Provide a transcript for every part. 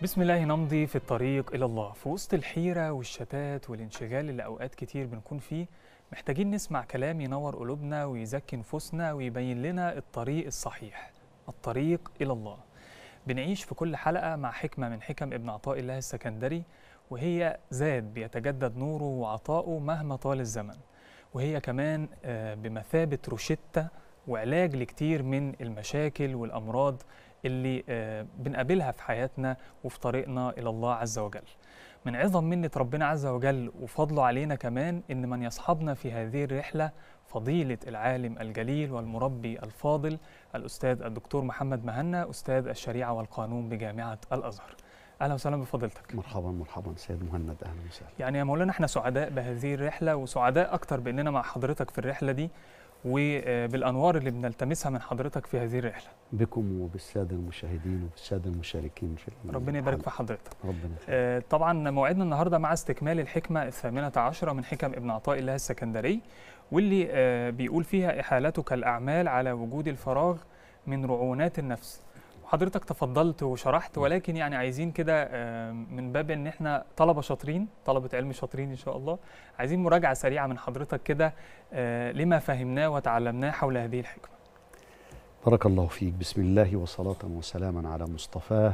بسم الله نمضي في الطريق إلى الله في وسط الحيرة والشتات والانشغال اللي أوقات كتير بنكون فيه محتاجين نسمع كلام ينور قلوبنا ويزكي نفوسنا ويبين لنا الطريق الصحيح الطريق إلى الله بنعيش في كل حلقة مع حكمة من حكم ابن عطاء الله السكندري وهي زاد بيتجدد نوره وعطاؤه مهما طال الزمن وهي كمان آه، بمثابة روشتة وعلاج لكتير من المشاكل والأمراض اللي آه، بنقابلها في حياتنا وفي طريقنا إلى الله عز وجل من عظم منة ربنا عز وجل وفضله علينا كمان إن من يصحبنا في هذه الرحلة فضيلة العالم الجليل والمربي الفاضل الأستاذ الدكتور محمد مهنا أستاذ الشريعة والقانون بجامعة الأزهر أهلا وسهلا بفضيلتك مرحبا مرحبا سيد مهند اهلا وسهلا يعني يا مولانا احنا سعداء بهذه الرحلة وسعداء أكتر بأننا مع حضرتك في الرحلة دي وبالأنوار اللي بنلتمسها من حضرتك في هذه الرحلة بكم وبالساده المشاهدين وبالساده المشاركين في ربنا يبارك في الحلقة. حضرتك ربنا يخليك. آه، طبعا موعدنا النهارده مع استكمال الحكمه الثامنه عشره من حكم ابن عطاء الله السكندري واللي آه، بيقول فيها احالتك الاعمال على وجود الفراغ من رعونات النفس وحضرتك تفضلت وشرحت ولكن يعني عايزين كده آه، من باب ان احنا طلبه شاطرين طلبه علم شاطرين ان شاء الله عايزين مراجعه سريعه من حضرتك كده آه، لما فهمناه وتعلمناه حول هذه الحكمه بارك الله فيك بسم الله وصلاة وسلاما على مصطفاه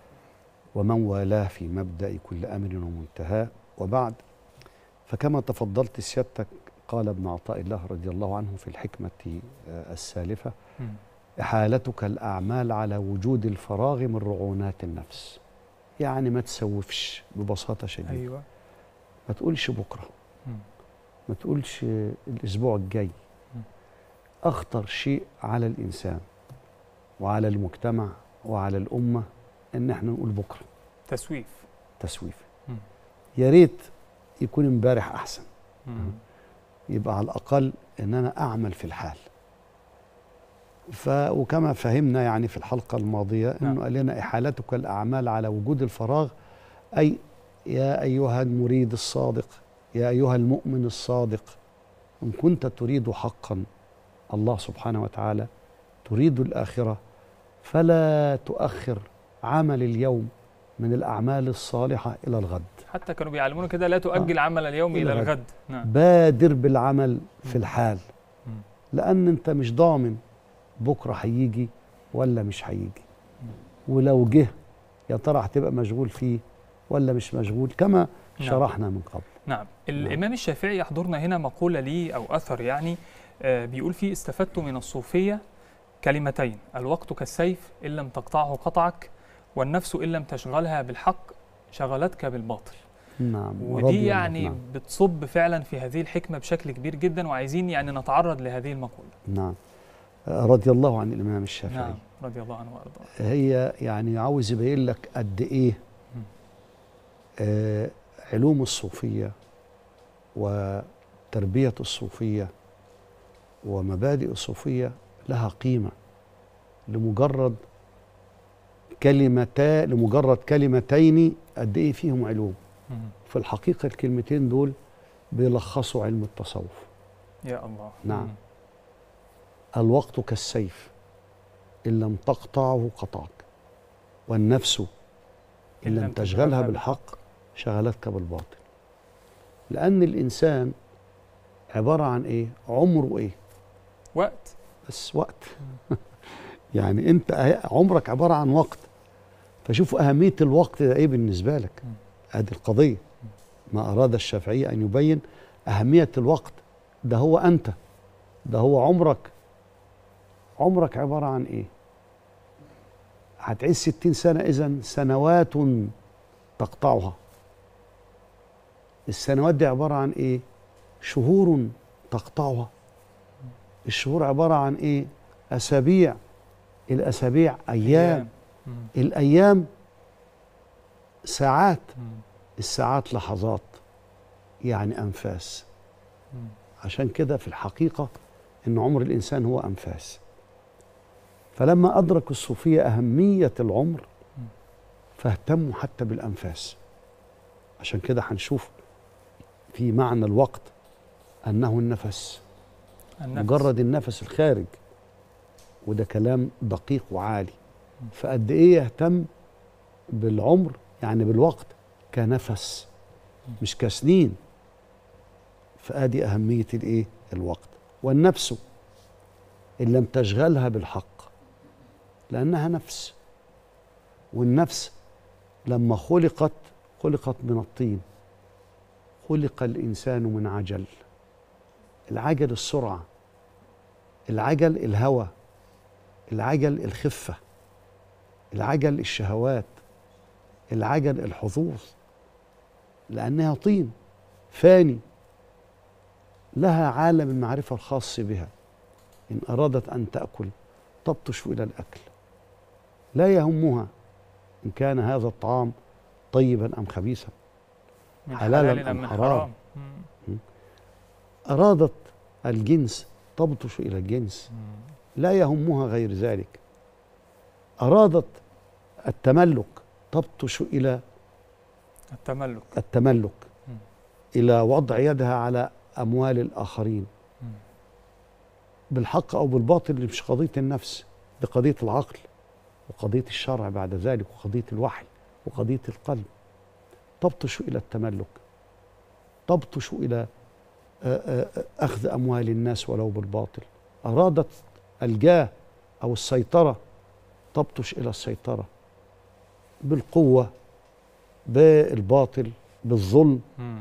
ومن والاه في مبدأ كل أمر ومنتهاه وبعد فكما تفضلت سيادتك قال ابن عطاء الله رضي الله عنه في الحكمة آه، السالفة مم. إحالتك الأعمال على وجود الفراغ من رعونات النفس يعني ما تسوفش ببساطة شديدة ايوه ما تقولش بكرة مم. ما تقولش الأسبوع الجاي مم. أخطر شيء على الإنسان وعلى المجتمع وعلى الأمة إن إحنا نقول بكرة تسويف تسويف مم. يا ريت يكون امبارح أحسن مم. يبقى على الأقل إن أنا أعمل في الحال ف وكما فهمنا يعني في الحلقة الماضية نعم. إنه قال لنا إحالتك الأعمال على وجود الفراغ أي يا أيها المريد الصادق يا أيها المؤمن الصادق إن كنت تريد حقا الله سبحانه وتعالى تريد الآخرة فلا تؤخر عمل اليوم من الأعمال الصالحة إلى الغد حتى كانوا بيعلمونا كده لا تؤجل عمل اليوم إلى الى الغد. الغد نعم بادر بالعمل في مم. الحال مم. لأن أنت مش ضامن بكرة هيجي ولا مش هيجي ولو جه يا ترى هتبقى مشغول فيه ولا مش مشغول كما نعم. شرحنا من قبل نعم الإمام الشافعي يحضرنا هنا مقولة ليه أو أثر يعني آه، بيقول فيه استفدت من الصوفية كلمتين الوقت كالسيف إن لم تقطعه قطعك والنفس إن لم تشغلها بالحق شغلتك بالباطل نعم ورضي ودي الله- يعني نعم, بتصب فعلا في هذه الحكمة بشكل كبير جدا وعايزين يعني نتعرض لهذه المقولة نعم آه، رضي الله عن الإمام الشافعي نعم رضي الله عنه وأرضاه هي يعني عاوز يبين لك قد إيه مم. آه علوم الصوفية وتربية الصوفية ومبادئ الصوفية لها قيمة لمجرد كلمتا لمجرد كلمتين قد ايه فيهم علوم مم. في الحقيقة الكلمتين دول بيلخصوا علم التصوف يا الله نعم. مم. الوقت كالسيف إن لم تقطعه قطعك والنفس إن لم تشغلها بالحق شغلتك بالباطل لأن الإنسان عبارة عن إيه؟ عمره إيه؟ وقت بس وقت يعني أنت أه- عمرك عبارة عن وقت فشوف أهمية الوقت ده إيه بالنسبة لك مم. هذه القضية ما أراد الشافعي أن يبين أهمية الوقت ده هو أنت ده هو عمرك عمرك عبارة عن إيه هتعيش ستين سنة إذن سنوات تقطعها السنوات دي عبارة عن إيه شهور تقطعها الشهور عبارة عن إيه أسابيع الأسابيع أيام مم. الأيام ساعات مم. الساعات لحظات يعني أنفاس مم. عشان كده في الحقيقة إن عمر الإنسان هو أنفاس فلما أدرك الصوفية أهمية العمر مم. فاهتموا حتى بالأنفاس عشان كده هنشوف في معنى الوقت أنه النفس النفس. مجرد النفس الخارج وده كلام دقيق وعالي فقد ايه يهتم بالعمر يعني بالوقت كنفس مش كسنين فادي اهميه الايه الوقت والنفس ان لم تشغلها بالحق لانها نفس والنفس لما خلقت خلقت من الطين خلق الانسان من عجل العجل السرعه العجل الهوى العجل الخفه العجل الشهوات العجل الحظوظ لانها طين فاني لها عالم المعرفه الخاص بها ان ارادت ان تاكل تبطش الى الاكل لا يهمها ان كان هذا الطعام طيبا ام خبيثا من حلالا حلال أم من حرام؟ حرام مم. ارادت الجنس تبطش الى الجنس مم. لا يهمها غير ذلك ارادت التملك تبطش الى التملك التملك مم. الى وضع يدها على اموال الاخرين مم. بالحق او بالباطل دي مش قضيه النفس دي قضيه العقل وقضيه الشرع بعد ذلك وقضيه الوحي وقضيه القلب تبطش الى التملك تبطش الى آه، آه، آه، اخذ اموال الناس ولو بالباطل ارادت الجاه او السيطره تبطش الى السيطره بالقوه بالباطل بالظلم مم.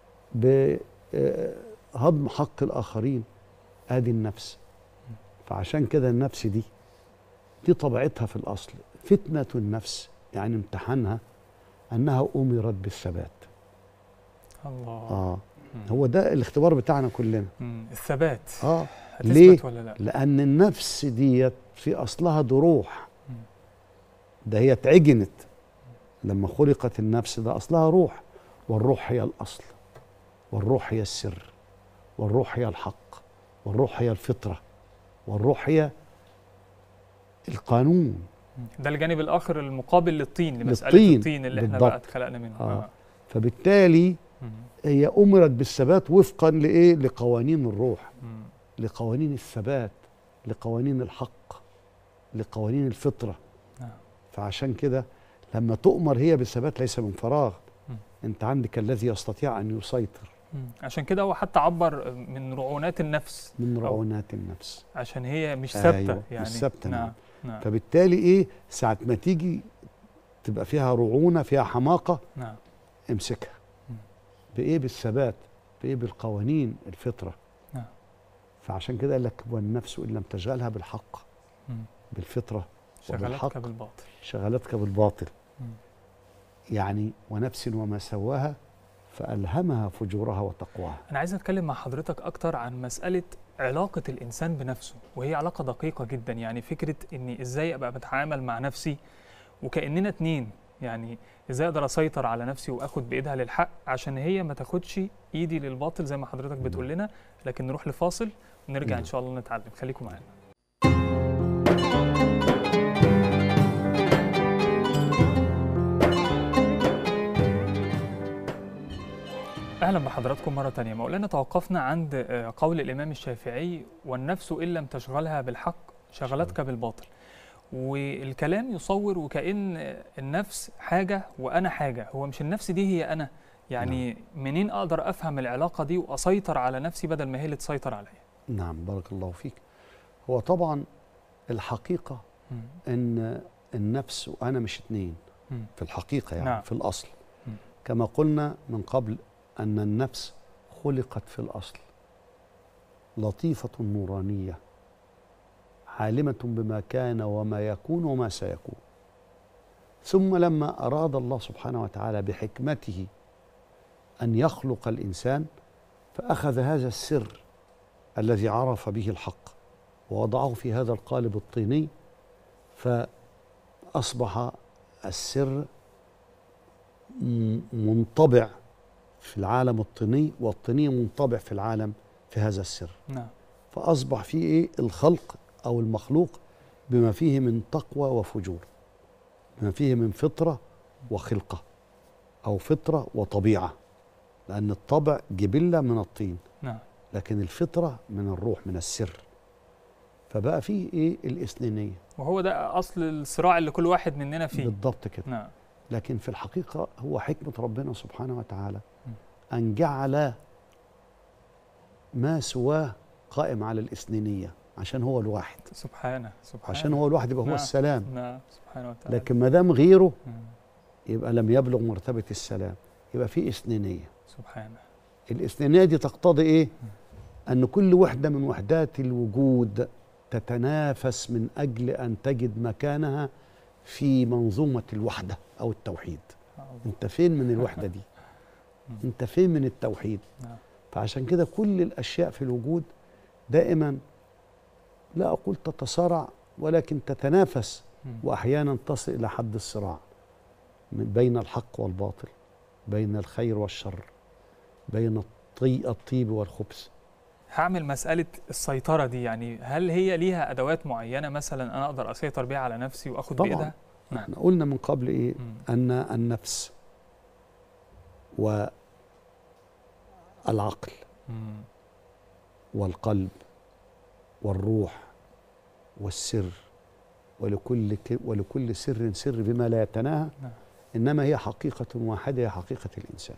بهضم حق الآخرين ادي النفس فعشان كده النفس دي دي طبيعتها في الأصل فتنة النفس يعني امتحانها أنها أمرت بالثبات الله آه مم. هو ده الاختبار بتاعنا كلنا مم. الثبات آه هتثبت ليه؟ ولا لا لأن النفس ديت في أصلها دي روح مم. ده هي اتعجنت لما خلقت النفس ده أصلها روح والروح هي الأصل والروح هي السر والروح هي الحق والروح هي الفطرة والروح هي القانون مم. ده الجانب الاخر المقابل للطين لمساله للطين، الطين اللي احنا بالضبط. بقى اتخلقنا منه آه. فبالتالي مم. هي أمرت بالثبات وفقا لإيه؟ لقوانين الروح مم. لقوانين الثبات لقوانين الحق لقوانين الفطرة نعم. فعشان كده لما تؤمر هي بالثبات ليس من فراغ مم. انت عندك الذي يستطيع ان يسيطر مم. عشان كده هو حتى عبر من رعونات النفس من أو- رعونات النفس عشان هي مش ثابته أيوة، مش يعني ثابتة، نعم نعم. نعم فبالتالي ايه ساعة ما تيجي تبقى فيها رعونة فيها حماقة نعم امسكها مم. بايه بالثبات بايه بالقوانين الفطرة نعم. فعشان كده قال لك والنفس ان لم تشغلها بالحق مم. بالفطرة شغلتك وبالحق. بالباطل شغلتك بالباطل مم. يعني ونفس وما سواها فألهمها فجورها وتقواها أنا عايز أتكلم مع حضرتك أكتر عن مسألة علاقة الإنسان بنفسه وهي علاقة دقيقة جدا يعني فكرة إني إزاي أبقى بتعامل مع نفسي وكأننا اتنين يعني إزاي أقدر أسيطر على نفسي وأخد بإيدها للحق عشان هي ما تاخدش إيدي للباطل زي ما حضرتك بتقول لنا لكن نروح لفاصل ونرجع إن نعم. شاء الله نتعلم خليكم معانا أهلا بحضراتكم مرة تانية مولانا توقفنا عند آه، قول الإمام الشافعي والنفس إن لم تشغلها بالحق شغلتك بالباطل والكلام يصور وكأن آه، النفس حاجة وأنا حاجة هو مش النفس دي هي أنا يعني منين أقدر أفهم العلاقة دي وأسيطر على نفسي بدل ما هي اللي تسيطر عليا نعم بارك الله فيك هو طبعا الحقيقة مم. ان النفس وانا مش اتنين مم. في الحقيقه يعني نعم. نعم. في الاصل مم. كما قلنا من قبل ان النفس خلقت في الاصل لطيفه نورانيه عالمه بما كان وما يكون وما سيكون ثم لما اراد الله سبحانه وتعالى بحكمته ان يخلق الانسان فاخذ هذا السر الذي عرف به الحق ووضعه في هذا القالب الطيني فأصبح السر م- منطبع في العالم الطيني والطيني منطبع في العالم في هذا السر نعم فأصبح فيه إيه الخلق أو المخلوق بما فيه من تقوى وفجور بما فيه من فطرة وخلقة أو فطرة وطبيعة لأن الطبع جبلة من الطين نعم لكن الفطرة من الروح من السر فبقى فيه إيه الاثنينية وهو ده أصل الصراع اللي كل واحد مننا فيه بالضبط كده نعم لكن في الحقيقة هو حكمة ربنا سبحانه وتعالى م. أن جعل ما سواه قائم على الإثنينية عشان هو الواحد سبحانه سبحانه عشان هو الواحد يبقى هو نعم. السلام نعم سبحانه وتعالى لكن ما دام غيره مم. يبقى لم يبلغ مرتبة السلام يبقى في إثنينية سبحانه الاثنينية دي تقتضي إيه؟ أن كل وحدة من وحدات الوجود تتنافس من أجل أن تجد مكانها في منظومة الوحدة أو التوحيد الله. أنت فين من الوحدة دي؟ مم. أنت فين من التوحيد؟ نعم فعشان كده كل الأشياء في الوجود دائما لا أقول تتصارع ولكن تتنافس مم. وأحيانا تصل إلى حد الصراع من بين الحق والباطل بين الخير والشر بين الطي الطيب والخبث هعمل مسألة السيطرة دي يعني هل هي ليها أدوات معينة مثلا أنا أقدر أسيطر بيها على نفسي وأخد طبعاً. بإيدها؟ نعم احنا قلنا من قبل إيه مم. أن النفس والعقل مم. والقلب والروح والسر ولكل ك- ولكل سر سر بما لا يتناهى نعم. انما هي حقيقه واحده هي حقيقه الانسان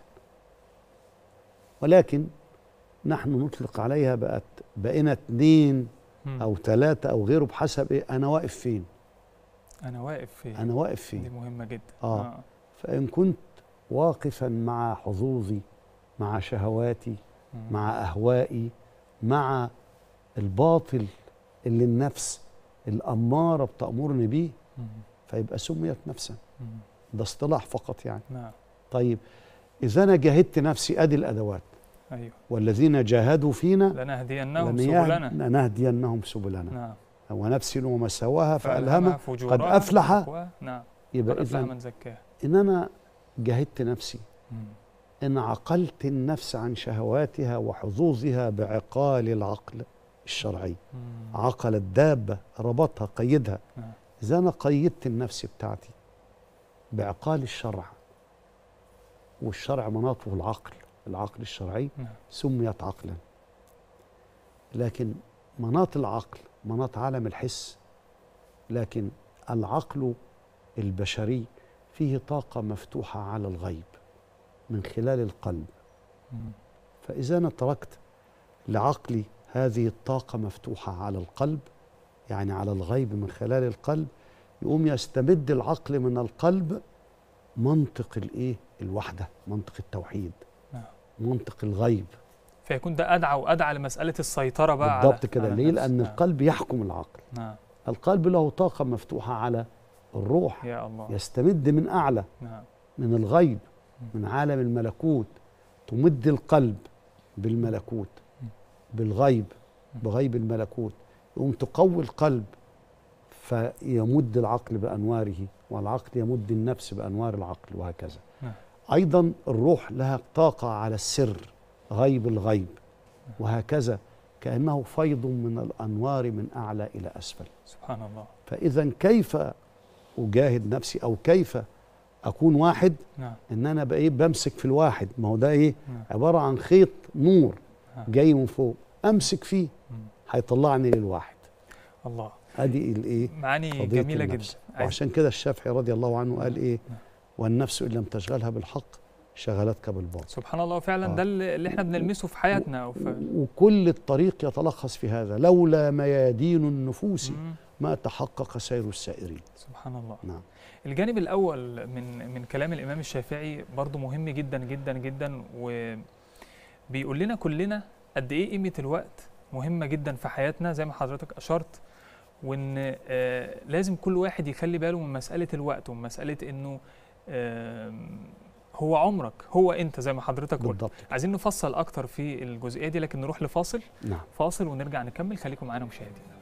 ولكن نحن نطلق عليها بقت بقينا اتنين مم. او ثلاثه او غيره بحسب ايه انا واقف فين أنا واقف فين؟ انا واقف دي فين مهمة جدا آه. فان كنت واقفا مع حظوظي مع شهواتي مم. مع اهوائي مع الباطل اللي النفس الاماره بتامرني بيه مم. فيبقى سميت نفسا مم. ده اصطلاح فقط يعني نعم طيب اذا انا جاهدت نفسي ادي الادوات أيوه والذين جاهدوا فينا لنهدينهم لنيه- سبلنا لنهدينهم سبلنا نعم ونفس وما سواها فألهمها فالهمها فجورها قد أفلح وتقواها. نعم يبقى قد أفلح اذا من زكاها ان انا جاهدت نفسي مم. ان عقلت النفس عن شهواتها وحظوظها بعقال العقل الشرعي مم. عقل الدابة ربطها قيدها نعم. إذا أنا قيدت النفس بتاعتي بعقال الشرع والشرع مناطه العقل العقل الشرعي نعم. سميت عقلا لكن مناط العقل مناط عالم الحس لكن العقل البشري فيه طاقة مفتوحة على الغيب من خلال القلب مم. فإذا أنا تركت لعقلي هذه الطاقة مفتوحة على القلب يعني على الغيب من خلال القلب يقوم يستمد العقل من القلب منطق الايه الوحدة منطق التوحيد نعم. منطق الغيب فيكون ده أدعى وأدعى لمسألة السيطرة بقى على- بالضبط كده على ليه النفس. لأن نعم. القلب يحكم العقل نعم القلب له طاقة مفتوحة على الروح يا الله يستمد من أعلى نعم من الغيب من عالم الملكوت تمد القلب بالملكوت بالغيب بغيب الملكوت يقوم تقوي القلب فيمد العقل بأنواره والعقل يمد النفس بأنوار العقل وهكذا نعم. أيضا الروح لها طاقة على السر غيب الغيب وهكذا كأنه فيض من الأنوار من أعلى إلى أسفل سبحان الله فإذا كيف أجاهد نفسي أو كيف أكون واحد نعم إن أنا بقى إيه بمسك في الواحد ما هو ده إيه نعم عبارة عن خيط نور نعم. جاي من فوق أمسك فيه مم. هيطلعني للواحد الله ادي الايه معاني قضية جميلة جدا النفس. عايز- وعشان كده الشافعي رضي الله عنه قال ايه نعم. والنفس ان لم تشغلها بالحق شغلتك بالباطل سبحان الله فعلا آه. ده اللي اللي احنا بنلمسه في حياتنا وف... وكل الطريق يتلخص في هذا لولا ميادين النفوس مم. ما تحقق سير السائرين سبحان الله نعم الجانب الأول من من كلام الإمام الشافعي برضو مهم جدا جدا جدا وبيقول لنا كلنا قد إيه قيمة الوقت مهمة جدا في حياتنا زي ما حضرتك أشرت وإن آه لازم كل واحد يخلي باله من مسألة الوقت ومن مسألة إنه آم، هو عمرك هو أنت زي ما حضرتك قلت بالضبط عايزين نفصل أكتر في الجزئية دي لكن نروح لفاصل نعم فاصل ونرجع نكمل خليكم معانا مشاهدينا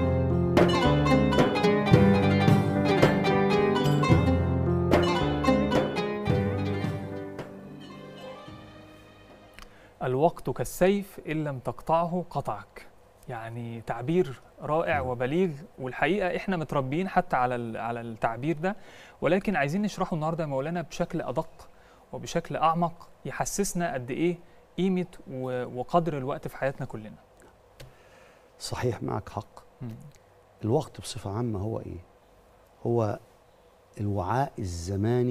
الوقت كالسيف إن لم تقطعه قطعك يعني تعبير رائع وبليغ والحقيقة إحنا متربيين حتى على ال- على التعبير ده ولكن عايزين نشرحه النهاردة يا مولانا بشكل أدق وبشكل أعمق يحسسنا قد إيه قيمة و- وقدر الوقت في حياتنا كلنا صحيح معك حق مم. الوقت بصفة عامة هو ايه هو الوعاء الزماني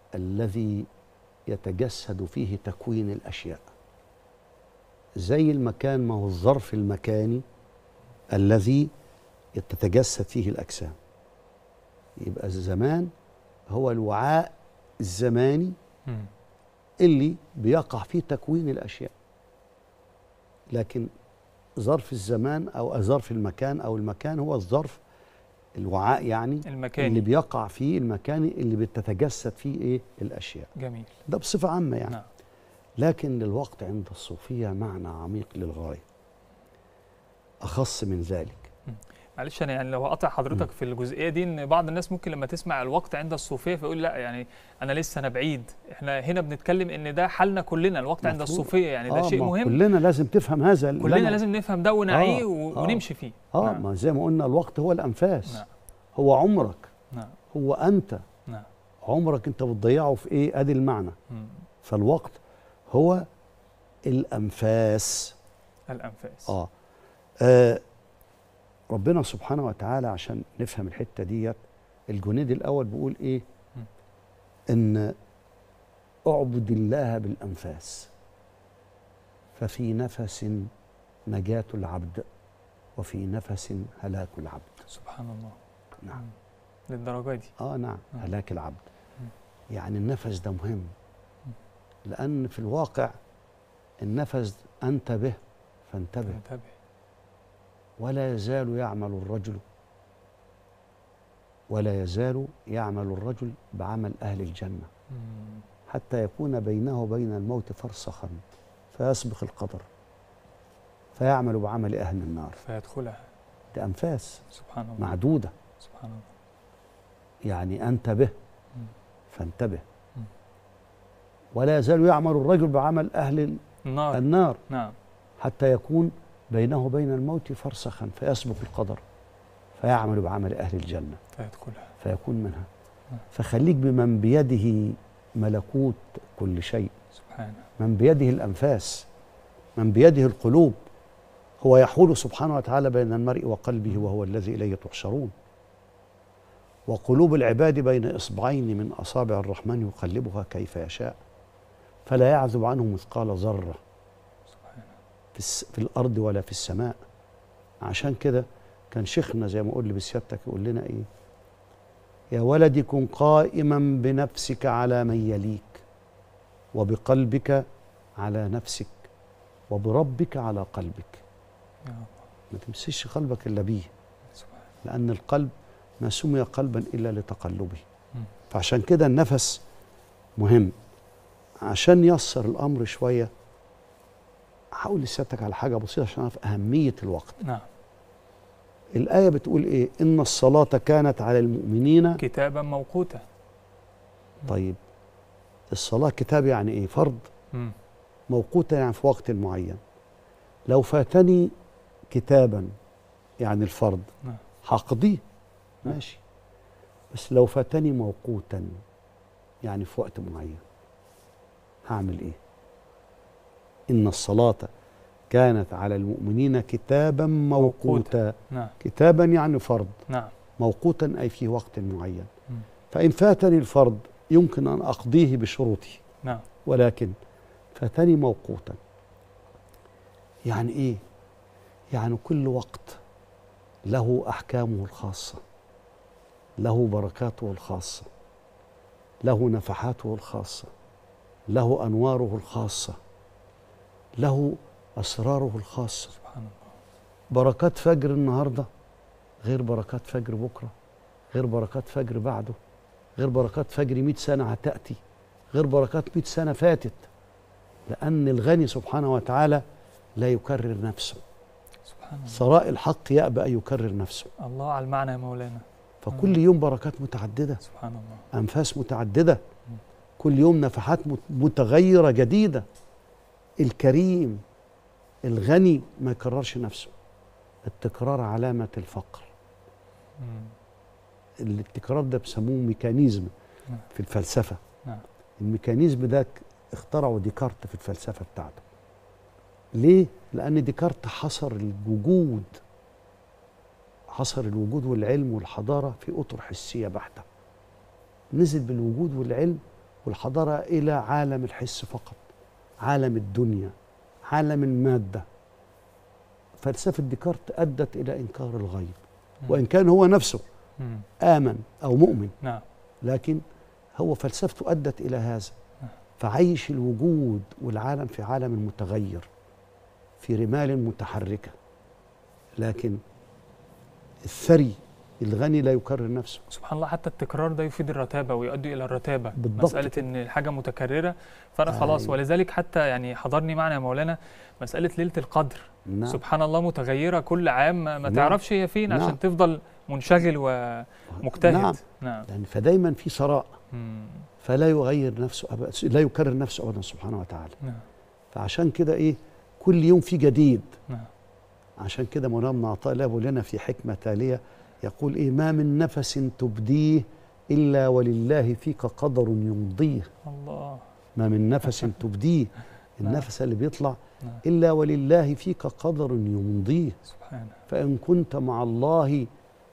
الذي يتجسد فيه تكوين الاشياء زي المكان ما هو الظرف المكاني الذي تتجسد فيه الاجسام يبقى الزمان هو الوعاء الزماني مم. اللي بيقع فيه تكوين الاشياء لكن ظرف الزمان او ظرف المكان او المكان هو الظرف الوعاء يعني المكاني اللي بيقع فيه المكان اللي بتتجسد فيه ايه الاشياء جميل ده بصفه عامه يعني نعم لكن للوقت عند الصوفيه معنى عميق للغايه اخص من ذلك معلش انا يعني لو هقطع حضرتك في الجزئيه دي ان بعض الناس ممكن لما تسمع الوقت عند الصوفيه فيقول لا يعني انا لسه انا بعيد احنا هنا بنتكلم ان ده حالنا كلنا الوقت عند مفهوم. الصوفيه يعني ده آه شيء ما مهم كلنا لازم تفهم هذا اللي كلنا أنا- لازم نفهم ده ونعيه آه، و- آه. ونمشي فيه اه نعم. ما زي ما قلنا الوقت هو الانفاس نعم. هو عمرك نعم هو انت نعم عمرك انت بتضيعه في ايه ادي المعنى مم. فالوقت هو الانفاس الانفاس آه. اه ربنا سبحانه وتعالى عشان نفهم الحته ديت الجنيد الاول بيقول ايه م. ان اعبد الله بالانفاس ففي نفس نجاه العبد وفي نفس هلاك العبد سبحان الله نعم مم. للدرجه دي اه نعم م. هلاك العبد م. يعني النفس ده مهم لان في الواقع النفس انت به فانتبه انتبه ولا يزال يعمل الرجل ولا يزال يعمل الرجل بعمل أهل الجنة مم. حتى يكون بينه وبين الموت فرسخا فيسبق القدر فيعمل بعمل أهل النار فيدخلها دي أنفاس سبحان الله معدودة سبحان الله يعني أنت به مم. فانتبه مم. ولا يزال يعمل الرجل بعمل أهل النار النار نعم حتى يكون بينه وبين الموت فرسخا فيسبق القدر فيعمل بعمل أهل الجنة فيدخلها فيكون منها نعم. فخليك بمن بيده ملكوت كل شيء سبحانه من بيده الأنفاس من بيده القلوب هو يحول سبحانه وتعالى بين المرء وقلبه وهو الذي إليه تحشرون وقلوب العباد بين إصبعين من أصابع الرحمن يقلبها كيف يشاء فلا يعزب عنه مثقال ذرة سبحانه في, الس... في الأرض ولا في السماء عشان كده كان شيخنا زي ما قول لي بسيادتك يقول لنا إيه يا ولدي كن قائما بنفسك على من يليك وبقلبك على نفسك وبربك على قلبك يا الله ما تمسكش قلبك إلا بيه سبحانه لأن القلب ما سمي قلبا إلا لتقلبه مم. فعشان كده النفس مهم عشان يسر الأمر شوية هقول لسيادتك على حاجة بسيطة عشان أعرف أهمية الوقت نعم الآية بتقول إيه إن الصلاة كانت على المؤمنين كتابا موقوتا طيب الصلاة كتاب يعني إيه فرض مم. موقوتا يعني في وقت معين لو فاتني كتابا يعني الفرض نعم. هقضيه نعم. ماشي بس لو فاتني موقوتا يعني في وقت معين هعمل ايه ان الصلاه كانت على المؤمنين كتابا موقوتا نعم كتابا يعني فرض نعم موقوتا اي في وقت معين مم. فان فاتني الفرض يمكن ان اقضيه بشروطه نعم ولكن فاتني موقوتا يعني ايه يعني كل وقت له احكامه الخاصه له بركاته الخاصه له نفحاته الخاصه له انواره الخاصه له اسراره الخاصه سبحان الله بركات فجر النهارده غير بركات فجر بكره غير بركات فجر بعده غير بركات فجر 100 سنه هتاتي غير بركات 100 سنه فاتت لان الغني سبحانه وتعالى لا يكرر نفسه سبحان الله ثراء الحق يأبى أن يكرر نفسه الله على المعنى يا مولانا فكل يوم بركات متعددة سبحان الله أنفاس متعددة كل يوم نفحات مت- متغيرة جديدة الكريم الغني ما يكررش نفسه التكرار علامة الفقر مم. التكرار ده بيسموه ميكانيزم نعم. في الفلسفة نعم. الميكانيزم ده ك- اخترعه ديكارت في الفلسفة بتاعته ليه؟ لأن ديكارت حصر الوجود حصر الوجود والعلم والحضارة في أطر حسية بحتة نزل بالوجود والعلم والحضارة إلى عالم الحس فقط عالم الدنيا عالم المادة فلسفة ديكارت أدت إلى إنكار الغيب مم. وإن كان هو نفسه مم. آمن أو مؤمن نعم لكن هو فلسفته أدت إلى هذا نعم. فعيش الوجود والعالم في عالم متغير في رمال متحركة لكن الثري الغني لا يكرر نفسه سبحان الله حتى التكرار ده يفيد الرتابه ويؤدي الى الرتابه بالضبط مساله كده. ان الحاجه متكرره فانا خلاص أيوة. ولذلك حتى يعني حضرني معنا يا مولانا مساله ليله القدر نعم. سبحان الله متغيره كل عام ما ما نعم. تعرفش هي فين نعم. عشان تفضل منشغل ومجتهد نعم نعم يعني فدايما في ثراء مم. فلا يغير نفسه أبدا لا يكرر نفسه ابدا سبحانه وتعالى نعم فعشان كده ايه كل يوم في جديد نعم عشان كده مولانا ابن عطاء الله بيقول لنا في حكمه تاليه يقول ايه ما من نفس تبديه الا ولله فيك قدر يمضيه الله ما من نفس تبديه نعم. النفس اللي بيطلع نعم الا ولله فيك قدر يمضيه سبحانه فان كنت مع الله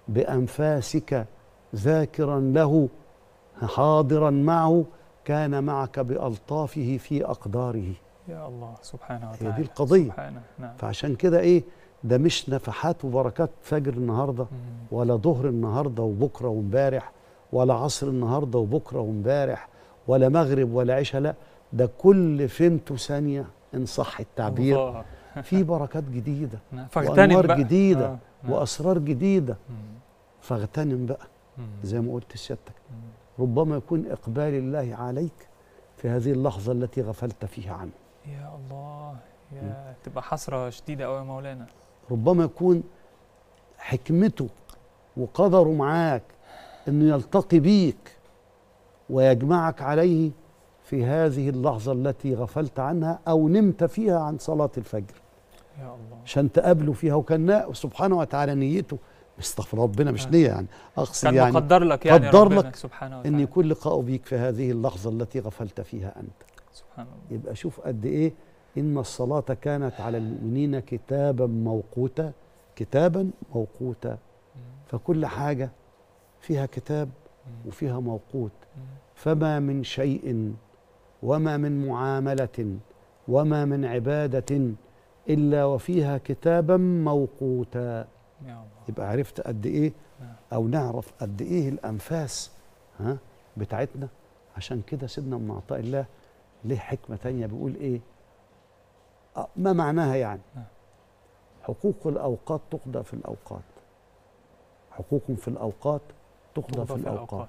بانفاسك ذاكرا له حاضرا معه كان معك بالطافه في اقداره يا الله سبحانه هي وتعالى دي القضيه سبحانه نعم فعشان كده ايه ده مش نفحات وبركات فجر النهارده مم. ولا ظهر النهارده وبكره وامبارح ولا عصر النهارده وبكره وامبارح ولا مغرب ولا عشاء لا ده كل فيمتو ثانيه ان صح التعبير الله. في بركات جديده نعم. فاغتنم وأنوار بقى جديدة آه. نعم. واسرار جديده مم. فاغتنم بقى مم. زي ما قلت سيادتك مم. ربما يكون اقبال الله عليك في هذه اللحظه التي غفلت فيها عنه يا الله يا تبقى حسرة شديدة قوي يا مولانا ربما يكون حكمته وقدره معاك انه يلتقي بيك ويجمعك عليه في هذه اللحظه التي غفلت عنها او نمت فيها عن صلاه الفجر يا الله عشان تقابله فيها وكان نا- سبحانه وتعالى نيته استغفر ربنا مش آه. نيه يعني اقصد كان يعني مقدر لك يعني قدر ربنا لك سبحانه ان وتعالى يكون لقاؤه بيك في هذه اللحظه التي غفلت فيها انت سبحان الله يبقى شوف قد ايه ان الصلاه كانت على المؤمنين كتابا موقوتا كتابا موقوتا مم. فكل حاجه فيها كتاب مم. وفيها موقوت مم. فما من شيء وما من معامله وما من عباده الا وفيها كتابا موقوتا يا الله يبقى عرفت قد ايه نعم. او نعرف قد ايه الانفاس ها بتاعتنا عشان كده سيدنا من عطاء الله ليه حكمه تانية بيقول ايه آه، ما معناها يعني نعم. حقوق الاوقات تقضى في الاوقات حقوق في الاوقات تقضى تقضى في الاوقات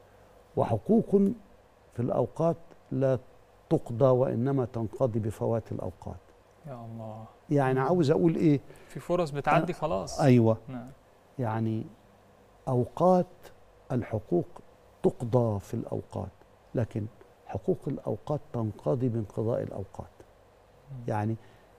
وحقوق في الاوقات لا تقضى وانما تنقضي بفوات الاوقات يا الله يعني مم. عاوز اقول ايه في فرص بتعدي خلاص ايوه نعم يعني اوقات الحقوق تقضى في الاوقات لكن حقوق الاوقات تنقضي بانقضاء الاوقات مم. يعني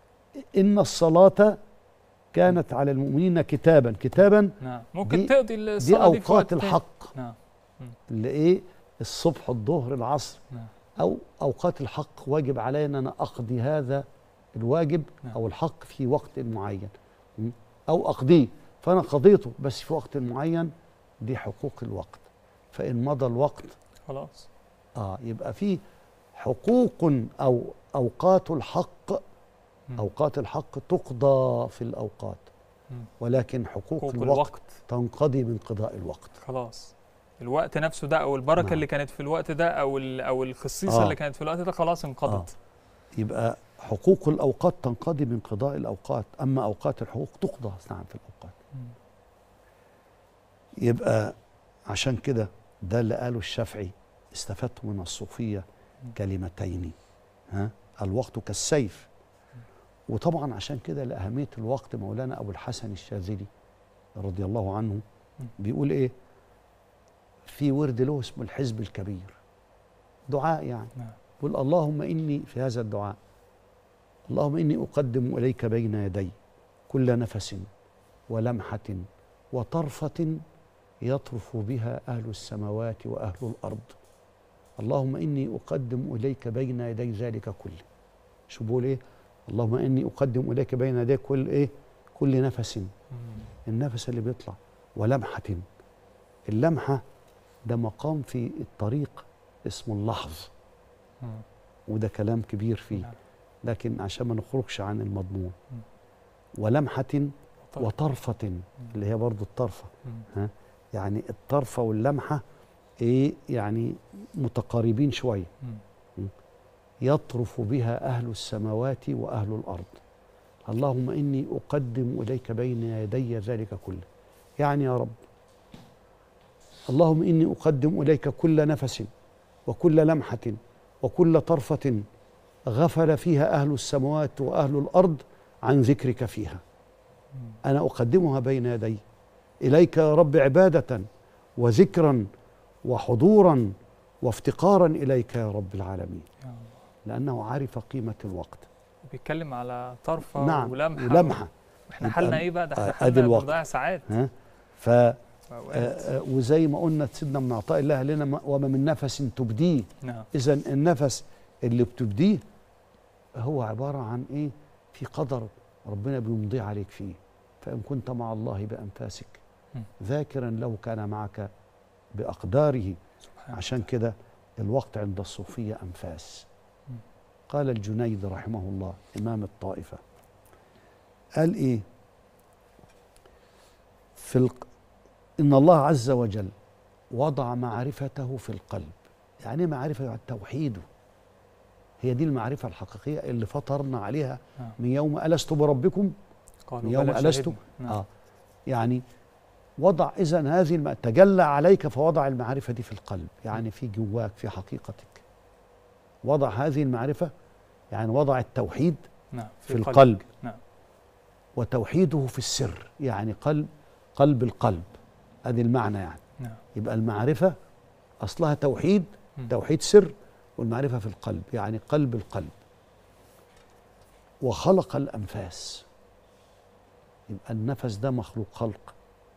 ان الصلاه كانت على المؤمنين كتابا كتابا نعم ممكن دي- تقضي دي الصلاة دي في وقت اوقات تاني. الحق نعم اللي ايه الصبح الظهر العصر نعم او اوقات الحق واجب علي ان انا اقضي هذا الواجب نعم. او الحق في وقت معين م? او اقضيه فانا قضيته بس في وقت معين دي حقوق الوقت فان مضى الوقت خلاص اه يبقى في حقوق او اوقات الحق مم. اوقات الحق تقضى في الاوقات مم. ولكن حقوق, حقوق الوقت, الوقت تنقضي بانقضاء الوقت خلاص الوقت نفسه ده او البركه نعم. اللي كانت في الوقت ده او ال- او الخصيصه آه. اللي كانت في الوقت ده خلاص انقضت يبقى حقوق الاوقات تنقضي بانقضاء الاوقات اما اوقات الحقوق تقضى نعم في الاوقات مم. يبقى عشان كده ده اللي قاله الشافعي استفدت من الصوفيه كلمتين ها الوقت كالسيف وطبعا عشان كده لأهمية الوقت مولانا أبو الحسن الشاذلي رضي الله عنه بيقول إيه في ورد له اسمه الحزب الكبير دعاء يعني نعم. يقول اللهم إني في هذا الدعاء اللهم إني أقدم إليك بين يدي كل نفس ولمحة وطرفة يطرف بها أهل السماوات وأهل الأرض اللهم إني أقدم إليك بين يدي ذلك كله شو بقول إيه اللهم إني أقدم إليك بين يدي كل إيه كل نفس مم. النفس اللي بيطلع ولمحة اللمحة ده مقام في الطريق اسمه اللحظ مم. وده كلام كبير فيه نعم. لكن عشان ما نخرجش عن المضمون مم. ولمحة طيب. وطرفة اللي هي برضو الطرفة مم. يعني الطرفة واللمحة ايه يعني متقاربين شوية مم. يطرف بها أهل السماوات وأهل الأرض اللهم إني أقدم إليك بين يدي ذلك كله يعني يا رب اللهم إني أقدم إليك كل نفس وكل لمحة وكل طرفة غفل فيها أهل السماوات وأهل الأرض عن ذكرك فيها مم. أنا أقدمها بين يدي إليك يا رب عبادة وذكرا وحضورا وافتقارا إليك يا رب العالمين يا الله. لأنه عرف قيمة الوقت بيتكلم على طرفة نعم ولمحة ولمحة احنا يبقى حالنا ايه بقى ده آه، احنا أدي حالنا الوقت. بنضيع ساعات ها ف آه، وأوقات. آه، وزي ما قلنا سيدنا من عطاء الله لنا ما- وما من نفس تبديه نعم إذا النفس اللي بتبديه هو عبارة عن إيه في قدر ربنا بيمضي عليك فيه فإن كنت مع الله بأنفاسك مم. ذاكرا له كان معك بأقداره سبحان عشان كده الوقت عند الصوفية أنفاس مم. قال الجنيد رحمه الله إمام الطائفة قال إيه في الق... إن الله عز وجل وضع معرفته في القلب يعني إيه معرفة يعني توحيده هي دي المعرفة الحقيقية اللي فطرنا عليها نعم. من يوم ألست بربكم قالوا يوم بلى ألست شهدنا. نعم. آه يعني وضع إذا هذه الم... تجلى عليك فوضع المعرفة دي في القلب يعني في جواك في حقيقتك وضع هذه المعرفة يعني وضع التوحيد نعم في القلب نعم وتوحيده في السر يعني قلب قلب القلب هذه المعنى يعني نعم يبقى المعرفة أصلها توحيد مم. توحيد سر والمعرفة في القلب يعني قلب القلب وخلق الأنفاس يبقى النفس ده مخلوق خلق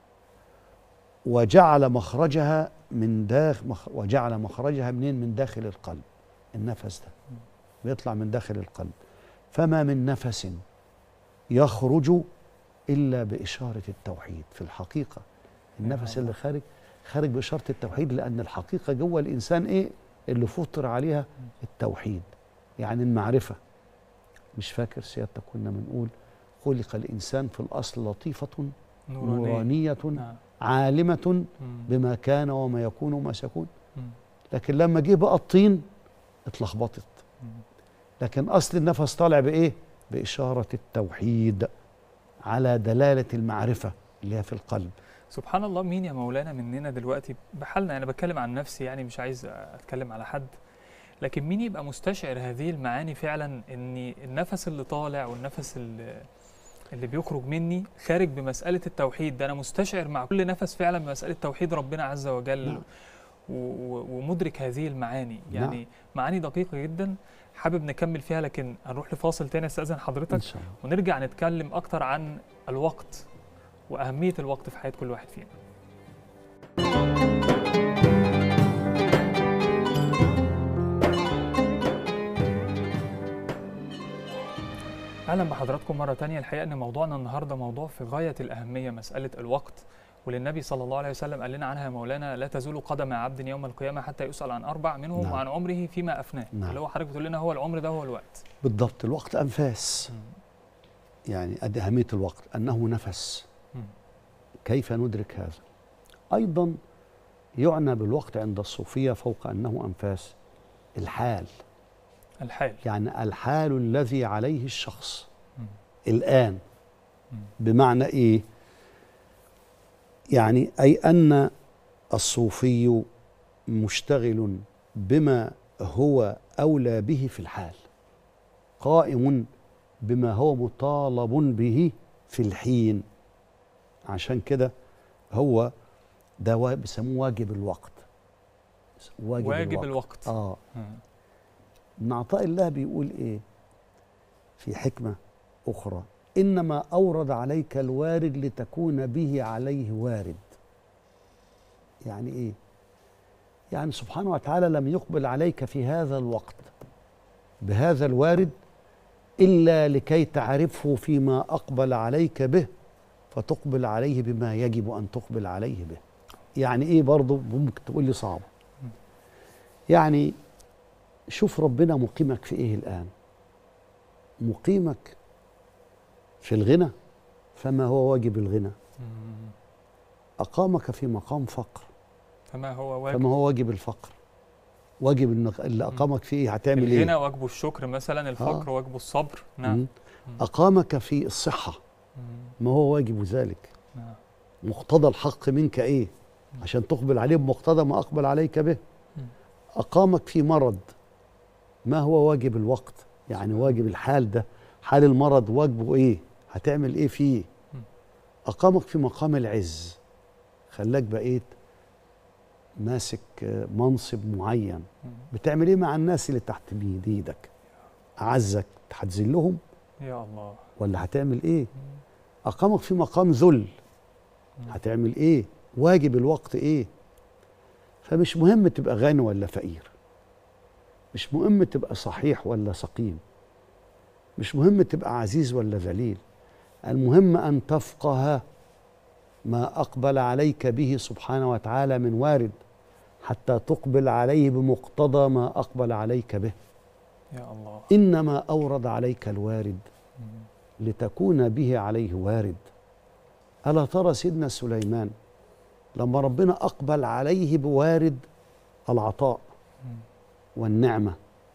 وجعل مخرجها من داخل مخ وجعل مخرجها منين من داخل القلب النفس ده بيطلع من داخل القلب فما من نفس يخرج إلا بإشارة التوحيد في الحقيقة النفس الله. اللي خارج خارج بإشارة التوحيد لأن الحقيقة جوه الإنسان إيه اللي فطر عليها التوحيد يعني المعرفة مش فاكر سيادتك كنا بنقول خلق الإنسان في الأصل لطيفة نورانية نورانية نعم عالمة مم. بما كان وما يكون وما سيكون مم. لكن لما جه بقى الطين اتلخبطت مم. لكن أصل النفس طالع بإيه؟ بإشارة التوحيد على دلالة المعرفة اللي هي في القلب سبحان الله مين يا مولانا مننا دلوقتي بحالنا انا بتكلم عن نفسي يعني مش عايز اتكلم على حد لكن مين يبقى مستشعر هذه المعاني فعلا ان النفس اللي طالع والنفس اللي اللي بيخرج مني خارج بمسألة التوحيد ده أنا مستشعر مع كل نفس فعلا بمسألة توحيد ربنا عز وجل نعم. و- و- ومدرك هذه المعاني نعم. يعني معاني دقيقة جدا حابب نكمل فيها لكن هنروح لفاصل تاني استأذن حضرتك إن شاء الله ونرجع نتكلم أكتر عن الوقت وأهمية الوقت في حياة كل واحد فينا أهلا بحضراتكم مرة تانية الحقيقة أن موضوعنا النهاردة موضوع في غاية الأهمية مسألة الوقت وللنبي صلى الله عليه وسلم قال لنا عنها يا مولانا لا تزول قدم عبد يوم القيامة حتى يسأل عن أربع منهم نعم. وعن عمره فيما أفناه نعم. اللي هو حضرتك بتقول لنا هو العمر ده هو الوقت بالضبط الوقت أنفاس يعني أدي أهمية الوقت أنه نفس مم. كيف ندرك هذا أيضا يعنى بالوقت عند الصوفية فوق أنه أنفاس الحال الحال يعني الحال الذي عليه الشخص مم. الآن مم. بمعنى إيه يعني أي أن الصوفي مشتغل بما هو أولى به في الحال قائم بما هو مطالب به في الحين عشان كده هو ده وا- بيسموه واجب الوقت واجب, واجب الوقت اه مم. ابن عطاء الله بيقول ايه في حكمه اخرى انما اورد عليك الوارد لتكون به عليه وارد يعني ايه يعني سبحانه وتعالى لم يقبل عليك في هذا الوقت بهذا الوارد الا لكي تعرفه فيما اقبل عليك به فتقبل عليه بما يجب ان تقبل عليه به يعني ايه برضه ممكن تقول لي صعب يعني شوف ربنا مقيمك في ايه الان مقيمك في الغنى فما هو واجب الغنى مم. اقامك في مقام فقر فما هو واجب فما هو واجب الفقر واجب إن اللي اقامك فيه هتعمل الغنى ايه واجبه الشكر مثلا الفقر واجبه الصبر نعم مم. اقامك في الصحه مم. ما هو واجب ذلك نعم مقتضى الحق منك ايه عشان تقبل عليه بمقتضى ما اقبل عليك به مم. اقامك في مرض ما هو واجب الوقت يعني واجب الحال ده حال المرض واجبه ايه هتعمل ايه فيه مم. اقامك في مقام العز خلاك بقيت ماسك آه، منصب معين مم. بتعمل ايه مع الناس اللي تحت بيد ايدك اعزك هتذلهم يا الله ولا هتعمل ايه مم. اقامك في مقام ذل مم. هتعمل ايه واجب الوقت ايه فمش مهم تبقى غني ولا فقير مش مهم تبقى صحيح ولا سقيم مش مهم تبقى عزيز ولا ذليل المهم ان تفقه ما اقبل عليك به سبحانه وتعالى من وارد حتى تقبل عليه بمقتضى ما اقبل عليك به يا الله انما اورد عليك الوارد مم. لتكون به عليه وارد ألا ترى سيدنا سليمان لما ربنا أقبل عليه بوارد العطاء مم. والنعمة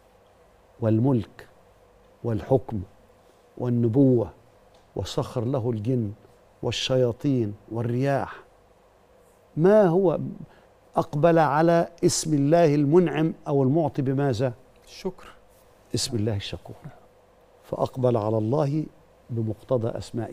والملك والحكم والنبوة وسخر له الجن والشياطين والرياح ما هو أقبل على اسم الله المنعم أو المعطي بماذا؟ الشكر اسم الله الشكور فأقبل على الله بمقتضى أسمائه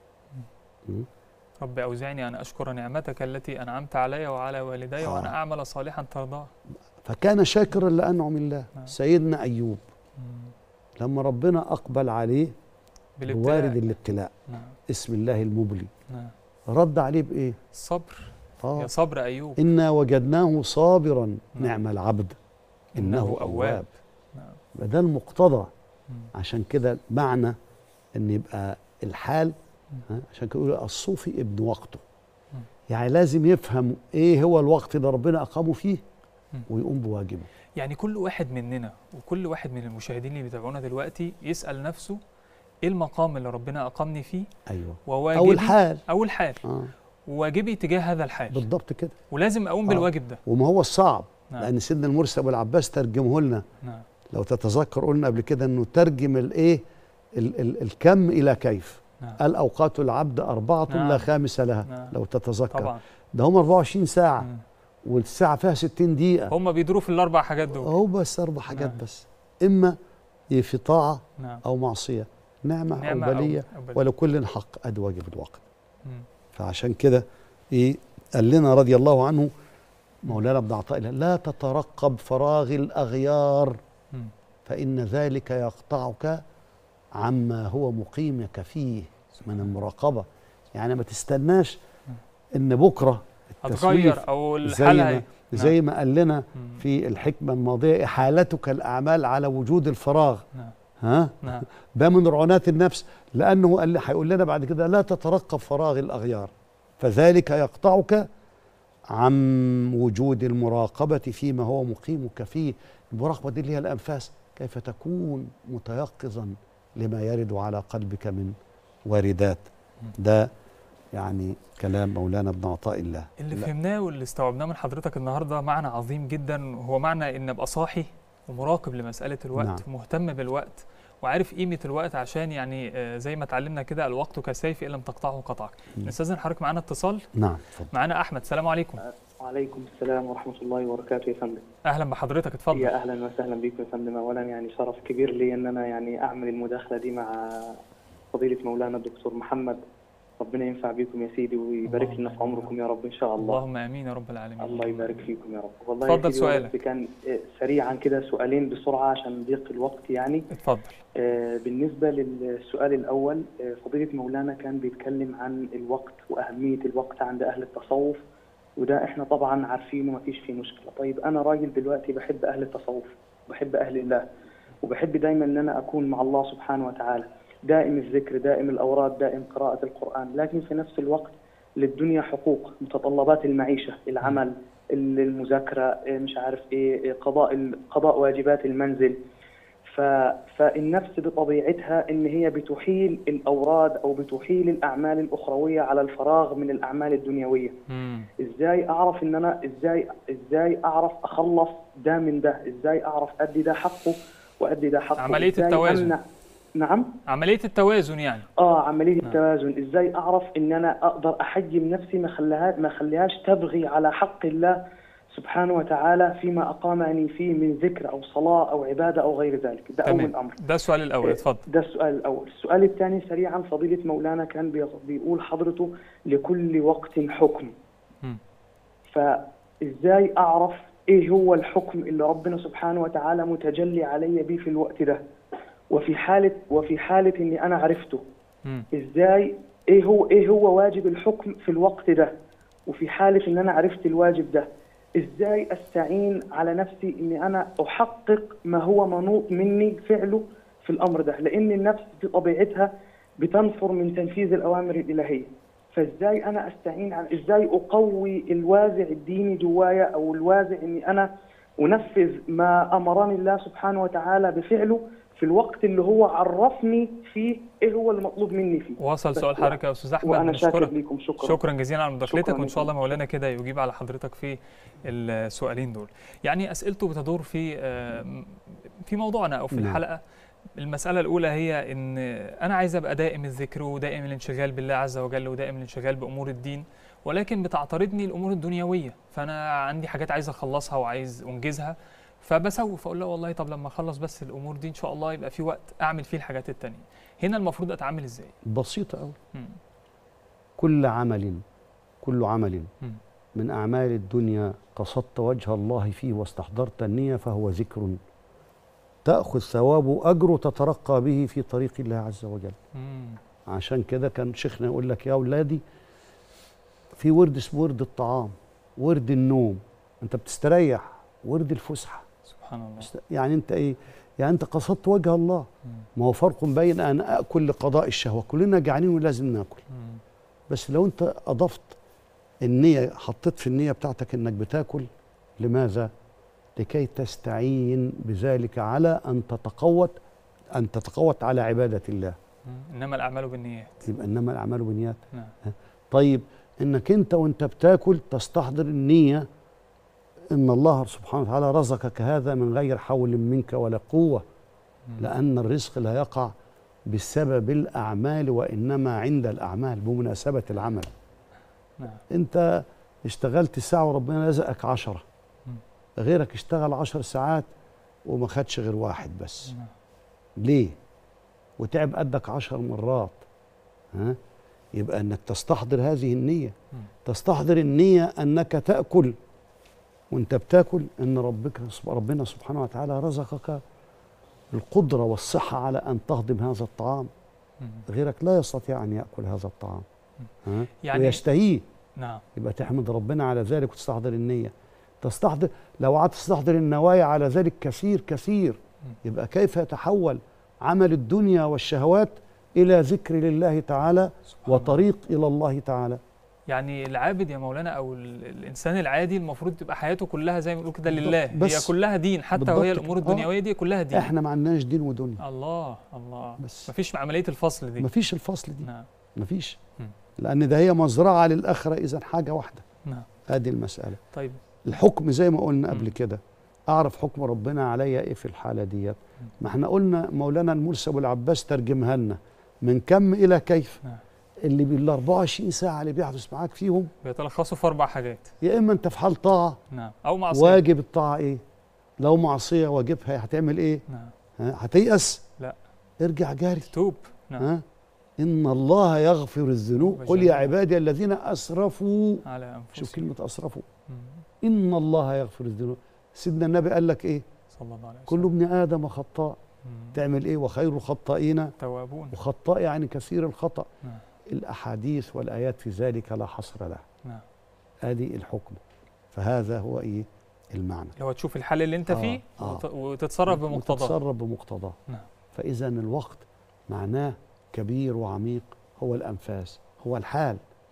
م? رب أوزعني أن أشكر نعمتك التي أنعمت علي وعلى والدي آه. وأن أعمل صالحا ترضاه فكان شاكرا لأنعم الله نعم. سيدنا أيوب مم. لما ربنا أقبل عليه بالابتلاء بوارد الابتلاء نعم اسم الله المبلي نعم رد عليه بإيه؟ الصبر آه يا صبر أيوب إنا وجدناه صابرا نعم. نعم العبد إنه أواب نعم ده المقتضى مم. عشان كده معنى ان يبقى الحال ها، عشان كده يقول الصوفي ابن وقته مم. يعني لازم يفهم ايه هو الوقت اللي ربنا اقامه فيه مم. ويقوم بواجبه يعني كل واحد مننا وكل واحد من المشاهدين اللي بيتابعونا دلوقتي يسأل نفسه ايه المقام اللي ربنا أقامني فيه ايوه وواجبي او الحال أو الحال اه وواجبي تجاه هذا الحال بالضبط كده ولازم أقوم آه. بالواجب ده وما هو الصعب نعم لان سيدنا المرسي ابو العباس ترجمه لنا نعم لو تتذكر قلنا قبل كده انه ترجم الايه ال ال الكم الى كيف نعم قال اوقات العبد اربعه نعم. لا خامس لها نعم. لو تتذكر طبعا ده هم 24 ساعه مم. والساعه فيها 60 دقيقه هم بيدوروا في الأربع حاجات دول هو بس اربع حاجات نعم. بس اما في طاعه نعم او معصيه نعمه, نعمة او بليه أو بلية. ولكل حق ادي واجب الوقت مم. فعشان كده ايه قال لنا رضي الله عنه مولانا ابن عطاء الله لا تترقب فراغ الاغيار مم. فان ذلك يقطعك عما هو مقيمك فيه من المراقبه يعني ما تستناش ان بكره التسويف هتغير أو زي الحالة ما هي زي ما قال لنا مم. في الحكمه الماضيه احالتك الاعمال على وجود الفراغ نعم ها نعم ده من رعونات النفس لانه قال هيقول لنا بعد كده لا تترقب فراغ الاغيار فذلك يقطعك عن وجود المراقبه فيما هو مقيمك فيه المراقبه دي اللي هي الانفاس كيف تكون متيقظا لما يرد على قلبك من واردات ده يعني كلام مولانا ابن عطاء الله اللي لا. فهمناه واللي استوعبناه من حضرتك النهارده معنى عظيم جدا هو معنى ان ابقى صاحي ومراقب لمساله الوقت نعم. ومهتم بالوقت وعارف قيمه الوقت عشان يعني آه، زي ما اتعلمنا كده الوقت كسيف ان لم تقطعه قطعك مم. نستاذن حضرتك معانا اتصال نعم اتفضل معانا احمد السلام عليكم وعليكم السلام ورحمة الله وبركاته يا فندم اهلا بحضرتك اتفضل يا أهلا وسهلا بكم يا فندم أولا يعني شرف كبير لي أن أنا يعني أعمل المداخلة دي مع فضيلة مولانا الدكتور محمد ربنا ينفع بكم يا سيدي ويبارك اللهم لنا في آمين. عمركم يا رب إن شاء الله اللهم امين يا رب العالمين الله يبارك فيكم يا رب والله اتفضل يا سيدي سؤالك. بس كان آه، سريعا كده سؤالين بسرعة عشان ضيق الوقت يعني اتفضل آه، بالنسبة للسؤال الأول آه، فضيلة مولانا كان بيتكلم عن الوقت وأهمية الوقت عند أهل التصوف وده إحنا طبعا عارفينه مفيش فيه مشكلة طيب أنا راجل دلوقتي بحب أهل التصوف بحب أهل الله وبحب دايما إن أنا أكون مع الله سبحانه وتعالى دائم الذكر دائم الأوراد دائم قراءة القرآن لكن في نفس الوقت للدنيا حقوق متطلبات المعيشه العمل المذاكره آه، مش عارف ايه آه، قضاء ال- قضاء واجبات المنزل ف... فالنفس بطبيعتها ان هي بتحيل الاوراد او بتحيل الاعمال الاخرويه على الفراغ من الاعمال الدنيويه مم. ازاي اعرف ان انا ازاي ازاي اعرف اخلص ده من ده ازاي اعرف ادي ده حقه وادي ده حقه عملية إزاي التوازن. أمنع- نعم عمليه التوازن يعني اه عمليه نعم. التوازن ازاي اعرف ان انا اقدر احجم نفسي ما خليها ما خليهاش تبغي على حق الله سبحانه وتعالى فيما اقامني فيه من ذكر او صلاه او عباده او غير ذلك ده تمام. اول امر ده السؤال الاول اتفضل ده السؤال الأول السؤال الثاني سريعا فضيلة مولانا كان بي- بيقول حضرته لكل وقت حكم مم. فإزاي أعرف إيه هو الحكم اللي ربنا سبحانه وتعالى متجلي علي به في الوقت ده وفي حالة وفي حالة إني أنا عرفته مم. إزاي إيه هو إيه هو واجب الحكم في الوقت ده وفي حالة إن أنا عرفت الواجب ده إزاي أستعين على نفسي إني أنا أحقق ما هو منوط مني فعله في الأمر ده لأن النفس بطبيعتها بتنفر من تنفيذ الأوامر الإلهية فإزاي أنا أستعين على إزاي أقوي الوازع الديني جوايا أو الوازع إني أنا أنفذ ما أمرني الله سبحانه وتعالى بفعله في الوقت اللي هو عرفني فيه إيه هو المطلوب مني فيه وصل بس سؤال حضرتك يا استاذ احمد وأنا شاكر بنشكرك لكم شكرا شكرا جزيلا على مداخلتك شكراً وان شاء الله لكم. مولانا كده يجيب على حضرتك في السؤالين دول يعني اسئلته بتدور في آه، في موضوعنا او في نعم. الحلقه المسألة الأولى هي إن أنا عايز أبقى دائم الذكر ودائم الانشغال بالله عز وجل ودائم الانشغال بأمور الدين ولكن بتعترضني الأمور الدنيوية فأنا عندي حاجات عايز أخلصها وعايز أنجزها فبسوف أقول له والله طب لما أخلص بس الأمور دي إن شاء الله يبقى في وقت أعمل فيه الحاجات التانية هنا المفروض أتعامل إزاي؟ بسيطة أوي مم. كل عمل كل عمل مم. من أعمال الدنيا قصدت وجه الله فيه واستحضرت النية فهو ذكر تأخذ ثوابه أجر تترقى به في طريق الله عز وجل مم. عشان كده كان شيخنا يقول لك يا أولادي في ورد اسمه ورد الطعام ورد النوم أنت بتستريح ورد الفسحة سبحان الله است- يعني أنت إيه يعني أنت قصدت وجه الله مم. ما هو فرق بين أن أكل لقضاء الشهوة كلنا جعانين ولازم ناكل مم. بس لو انت اضفت النيه حطيت في النيه بتاعتك انك بتاكل لماذا لكي تستعين بذلك على ان تتقوت ان تتقوت على عباده الله مم. إنما الأعمال بالنيات يبقى انما الاعمال بالنيات نعم طيب انك انت وانت بتاكل تستحضر النيه ان الله سبحانه وتعالى رزقك هذا من غير حول منك ولا قوه مم. لأن الرزق لا يقع بسبب الأعمال وإنما عند الأعمال بمناسبة العمل نعم أنت اشتغلت ساعة وربنا رزقك عشرة مم. غيرك اشتغل عشر ساعات وما خدش غير واحد بس نعم. ليه وتعب قدك عشر مرات ها يبقى أنك تستحضر هذه النية مم. تستحضر النية أنك تأكل وانت بتاكل ان ربك ربنا سبحانه وتعالى رزقك القدرة والصحة على أن تهضم هذا الطعام مم. غيرك لا يستطيع أن يأكل هذا الطعام ها؟ يعني- يعني ويشتهيه نعم يبقى تحمد ربنا على ذلك وتستحضر النية تستحضر لو قعدت تستحضر النوايا على ذلك كثير كثير مم. يبقى كيف يتحول عمل الدنيا والشهوات إلى ذكر لله تعالى سبحان الله. وطريق إلى الله تعالى يعني العابد يا مولانا او ال- الانسان العادي المفروض تبقى حياته كلها زي ما بنقول كده لله بس هي كلها دين حتى بالضبط وهي كده. الامور آه. الدنيويه دي كلها دين احنا ما عندناش دين ودنيا الله الله بس مفيش عمليه الفصل دي مفيش الفصل دي نعم مفيش مم. لأن ده هي مزرعة للآخرة إذا حاجة واحدة نعم هذه المسألة طيب الحكم زي ما قلنا قبل مم. كده اعرف حكم ربنا عليا ايه في الحاله ديت مم. ما احنا قلنا مولانا المرسي ابو العباس ترجمها لنا من كم الى كيف نعم. اللي بال 24 ساعه اللي بيحدث معاك فيهم بيتلخصوا في اربع حاجات يا اما انت في حال طاعه نعم او معصيه واجب الطاعه ايه لو معصيه واجبها هتعمل ايه نعم ها؟ هتيأس لا. ارجع جاري توب نعم ها ان الله يغفر الذنوب قل يا جميعاً. عبادي الذين اسرفوا على انفسهم شوف كلمه اسرفوا مم. ان الله يغفر الذنوب سيدنا النبي قال لك ايه صلى الله عليه وسلم كل ابن ادم خطاء مم. تعمل ايه وخير الخطائين توابون وخطاء يعني كثير الخطا نعم الاحاديث والايات في ذلك لا حصر لها نعم ادي الحكم فهذا هو ايه المعنى اللي هو تشوف الحل اللي انت آه، فيه آه. وت- وتتصرف بمقتضاه وتتصرف بمقتضاه نعم. فاذا الوقت معناه كبير وعميق هو الانفاس هو الحال مم.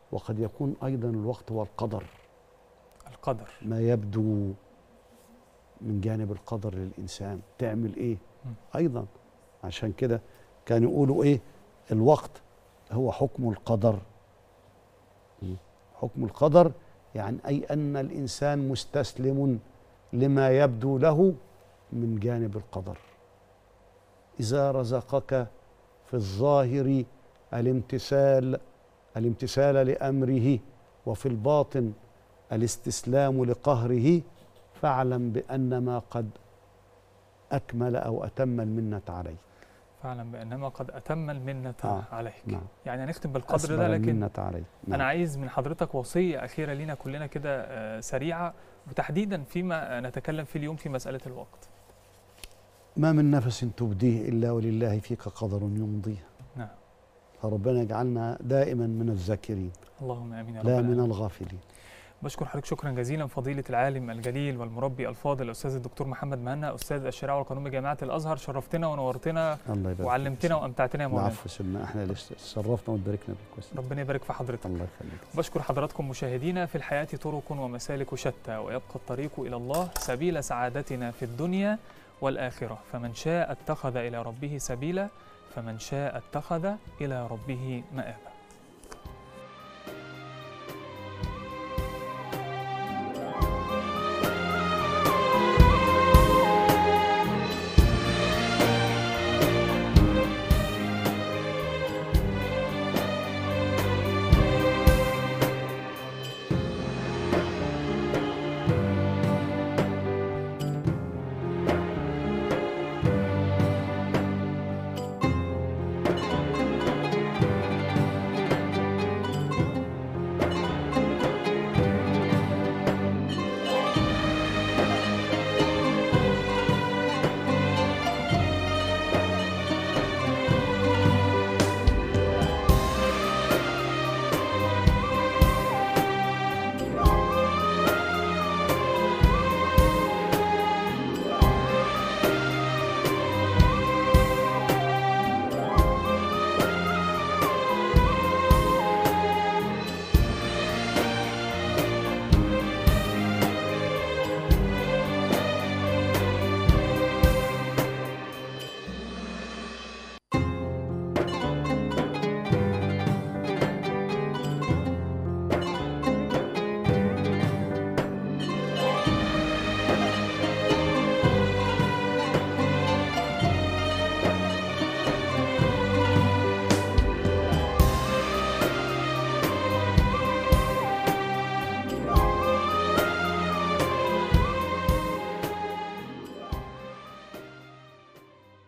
وقد يكون أيضا الوقت هو القدر القدر ما يبدو من جانب القدر للإنسان تعمل إيه مم. أيضا عشان كده كانوا يقولوا إيه الوقت هو حكم القدر مم. حكم القدر يعني أي أن الإنسان مستسلم لما يبدو له من جانب القدر إذا رزقك في الظاهر الامتثال الامتثال لأمره وفي الباطن الاستسلام لقهره فاعلم بأن ما قد أكمل أو أتم المنة عليك فاعلم بانما قد اتم المنه آه، عليك نعم يعني هنختم بالقدر أسبغ ده لكن المنة عليك انا نعم. عايز من حضرتك وصيه اخيره لينا كلنا كده آه، سريعه وتحديدا فيما نتكلم فيه اليوم في مساله الوقت ما من نفس تبديه إلا ولله فيك قدر يمضيه نعم فربنا يجعلنا دائما من الذاكرين اللهم امين يا رب لا العالمين. من الغافلين بشكر حضرتك شكرا جزيلا فضيلة العالم الجليل والمربي الفاضل الأستاذ الدكتور محمد مهنا أستاذ الشريعة والقانون بجامعة الأزهر شرفتنا ونورتنا الله يبارك وعلمتنا وأمتعتنا يا مولانا العفو سلمى احنا اللي شرفنا وتباركنا بالكويس ربنا يبارك في حضرتك الله يخليك بشكر حضراتكم مشاهدينا في الحياة طرق ومسالك شتى ويبقى الطريق إلى الله سبيل سعادتنا في الدنيا والآخرة فمن شاء اتخذ إلى ربه سبيلا فمن شاء اتخذ إلى ربه مآبا